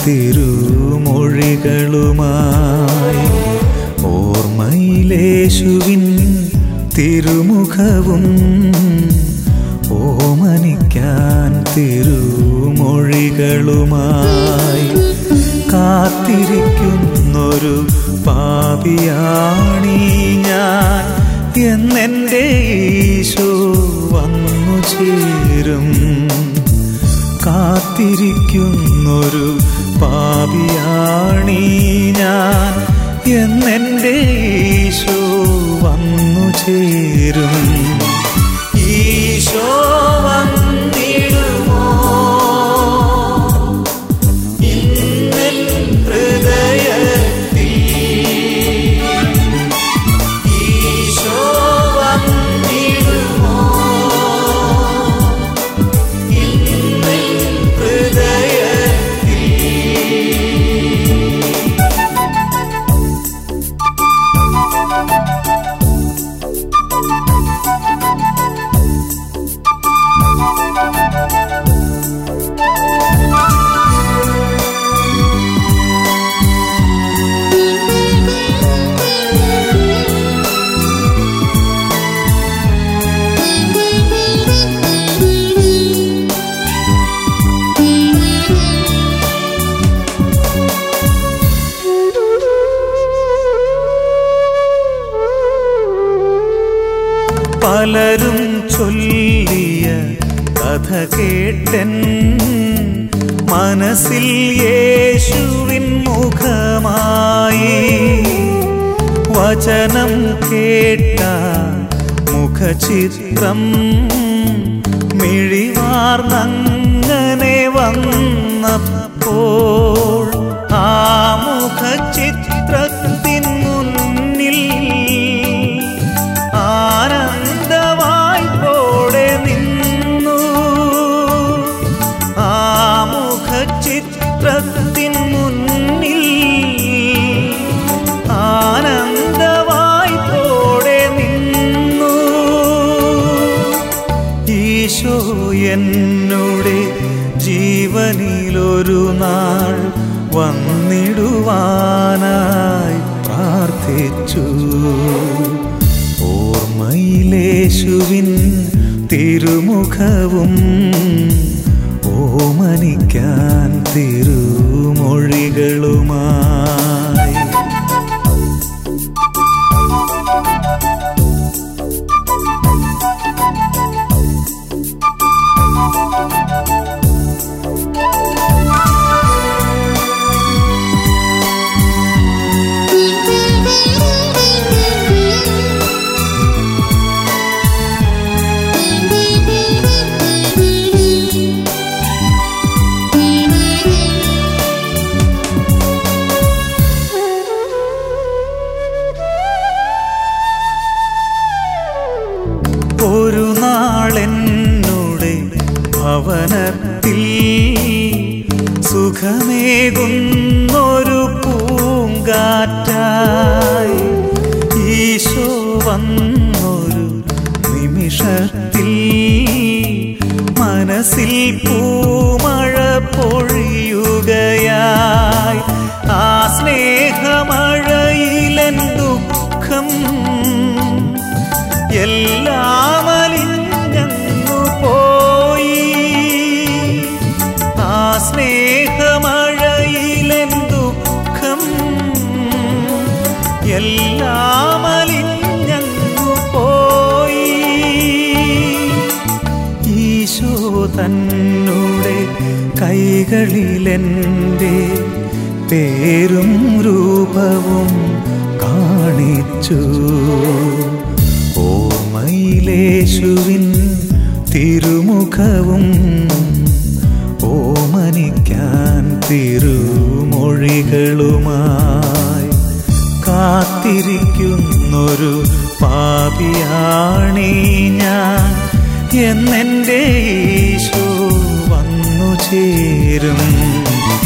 തിരുമൊഴികളുമായി ഓർമ്മയിലേശുവിൻ തിരുമുഖവും ഓമനിക്കാൻ തിരുമൊഴികളുമായി കാത്തിരിക്കുന്നൊരു പാപിയാണീ ഞാൻ എന്നെൻ്റെ ഈശോ വന്നു ചേരും കാത്തിരിക്കുന്നൊരു പാപിയാണീ ഞാൻ എന്നെൻ്റെ ഈശോ വന്നു ചേരും ഈശോ വന്നിടുമോ ഇന്നൽ ഹൃദയത്തിൽ ഈശോ വന്നിടുമോ ഇന്നൽ ഹൃദയത്തിൽ പലരും ചൊല്ലിയ കഥ കേട്ടൻ മനസ്സിൽ യേശുവിൻ മുഖമായി വചനം കേട്ട മുഖചിത്രം മിഴിവാർന്നങ്ങനെ വന്നപ്പോൾ ആ മുഖചിത്രത്തിൻ മുന്നിൽ ആനന്ദവായ്പോടെ നിന്നു ആ മുഖചിത്രത്തിൻ മുന്നിൽ ആനന്ദവായ്പോടെ നിന്നു ഈശോ എന്നോടെ ജീവനിലൊരു നാൾ വന്നിടുവാനായി പ്രാർത്ഥിച്ചു ഓർമ്മയിലേശുവിൻ തിരുമുഖവും ഓമനിക്കാൻ തിരുമൊഴികളുമായി ഒരു നാളെന്നുടെ ഭവനത്തിൽ സുഖമേകുന്നൊരു പൂങ്കാറ്റായി ഈശോ വന്നൊരു നിമിഷത്തിൽ മനസ്സിൽ പൂമഴ പൊഴിയുകയായി ആ സ്നേഹമഴയിലെൻ ദുഃഖം എല്ലാം അലിഞ്ഞങ്ങു പോയി ആ സ്നേഹമഴയിലെൻ ദുഃഖം എല്ലാം അലിഞ്ഞങ്ങു പോയി ഈശോ തന്നൂടെ കൈകളിലെൻ്റെ പേരും രൂപവും കാണിച്ചു ഓർമ്മയിലേശുവിൻ തിരുമുഖവും ഓമനിക്കാൻ തിരുമൊഴികളുമായി കാത്തിരിക്കുന്നൊരു പാപിയാണീ ഞാൻ എന്നെൻ്റെ ഈശോ വന്നു ചേരും